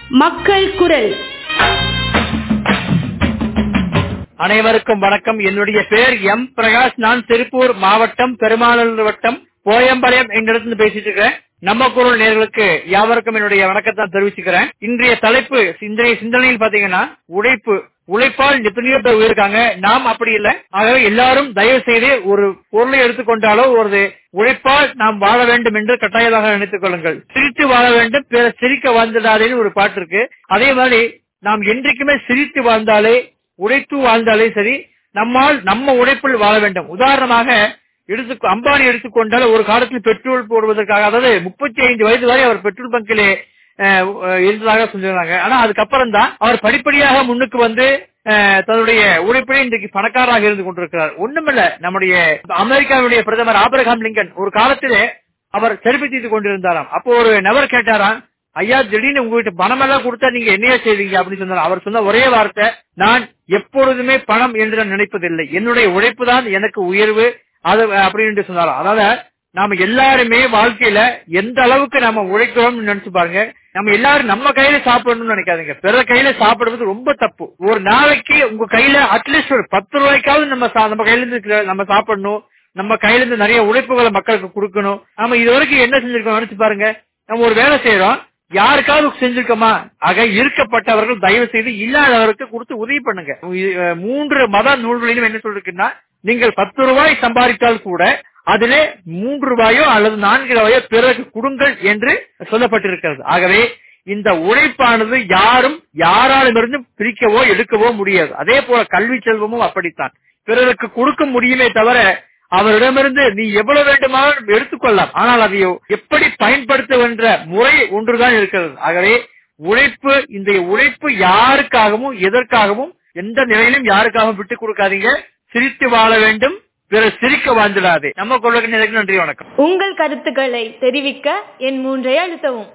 மக்கள் குரல் அனைவருக்கும் வணக்கம் என்னுடைய பேர் எம் பிரகாஷ் நான் திருப்பூர் மாவட்டம் பெருமாநல்லூர் வட்டம் போயம்பாளையம் என்ற இடத்துல பேசிட்டு இருக்கேன் நம்ம குரல் நேர்களுக்கு யாவருக்கும் என்னுடைய வணக்கத்தை தெரிவிச்சுக்கிறேன் இன்றைய தலைப்பு இன்றைய சிந்தனையில் பாத்தீங்கன்னா உழைப்பு உழைப்பால் எத்தனையோ பேர் உயிருக்காங்க நாம் அப்படி இல்லை ஆகவே எல்லாரும் தயவு செய்து ஒரு பொருளை எடுத்துக்கொண்டாலோ ஒரு உழைப்பால் நாம் வாழ வேண்டும் என்று கட்டாயமாக நினைத்துக் கொள்ளுங்கள் சிரித்து வாழ வேண்டும் பிற சிரிக்க வாழ்ந்துடாதேன்னு ஒரு பாட்டு இருக்கு அதே மாதிரி நாம் என்றைக்குமே சிரித்து வாழ்ந்தாலே உழைத்து வாழ்ந்தாலே சரி நம்மால் நம்ம உழைப்பில் வாழ வேண்டும் உதாரணமாக எடுத்து அம்பானி எடுத்துக்கொண்டால் ஒரு காலத்தில் பெட்ரோல் போடுவதற்காக அதாவது முப்பத்தி ஐந்து வயது வரை அவர் பெட்ரோல் பங்கிலே அஹ், இருந்ததாக சொல்லியிருந்தாங்க ஆனா அதுக்கப்புறம் தான் அவர் படிப்படியாக முன்னுக்கு வந்து அஹ், தன்னுடைய உழைப்பிலே இன்றைக்கு பணக்காரராக இருந்து கொண்டிருக்கிறார் ஒண்ணுமில்ல நம்முடைய அமெரிக்காவுடைய பிரதமர் ஆபிரகாம் லிங்கன் ஒரு காலத்திலே அவர் செருப்பி தீர்த்து கொண்டிருந்தாராம் அப்போ ஒரு நபர் கேட்டாராம் ஐயா திடீர்னு உங்ககிட்ட பணம் எல்லாம் கொடுத்தா நீங்க என்னையா செய்வீங்க அப்படின்னு சொன்னார் அவர் சொன்ன ஒரே வார்த்தை நான் எப்பொழுதுமே பணம் என்று நான் நினைப்பதில்லை என்னுடைய உழைப்பு தான் எனக்கு உயர்வு அது அப்படின்னு சொன்னாராம் அதாவது நாம எல்லாருமே வாழ்க்கையில எந்த அளவுக்கு நாம உழைக்கிறோம்னு நினைச்சு பாருங்க நம்ம எல்லாரும் நம்ம கையில சாப்பிடணும்னு நினைக்காதீங்க பிற கையில சாப்பிடுறது ரொம்ப தப்பு ஒரு நாளைக்கு உங்க கையில அட்லீஸ்ட் ஒரு பத்து ரூபாய்க்காவது நம்ம சா- நம்ம கையில இருந்து இருக்கிற- நம்ம சாப்பிடணும் நம்ம கையில இருந்து நிறைய உழைப்புகளை மக்களுக்கு கொடுக்கணும் நம்ம இது வரைக்கும் என்ன செஞ்சிருக்கோம் நினைச்சு பாருங்க நம்ம ஒரு வேலை செய்யறோம் யாருக்காவது செஞ்சிருக்கோமா ஆக இருக்கப்பட்டவர்கள் தயவு செய்து இல்லாதவருக்கு கொடுத்து உதவி பண்ணுங்க இது, அஹ், மூன்று மத நூல்களிலும் என்ன சொல்லிருக்குன்னா நீங்கள் பத்து ரூபாய் சம்பாதித்தால் கூட அதிலே மூன்று ரூபாயோ அல்லது நான்கு ரூபாயோ பிறகு கொடுங்கள் என்று சொல்லப்பட்டிருக்கிறது ஆகவே இந்த உழைப்பானது யாரும் யாராலுமிருந்து பிரிக்கவோ எடுக்கவோ முடியாது அதே போல கல்வி செல்வமும் அப்படித்தான் பிறருக்கு கொடுக்க முடியுமே தவிர அவரிடமிருந்து நீ எவ்வளவு வேண்டுமானாலும் எடுத்துக்கொள்ளலாம் ஆனால் அதை எப்படி பயன்படுத்துவென்ற முறை ஒன்றுதான் இருக்கிறது ஆகவே உழைப்பு இந்த உழைப்பு யாருக்காகவும் எதற்காகவும் எந்த நிலையிலும் யாருக்காகவும் விட்டுக் கொடுக்காதீங்க சிரித்து வாழ வேண்டும் பிறர் சிரிக்க வாழ்ந்துடாதே நம்ம கொள்ளுக்கு நன்றி வணக்கம் உங்கள் கருத்துக்களை தெரிவிக்க என் மூன்றை அழுத்தவும்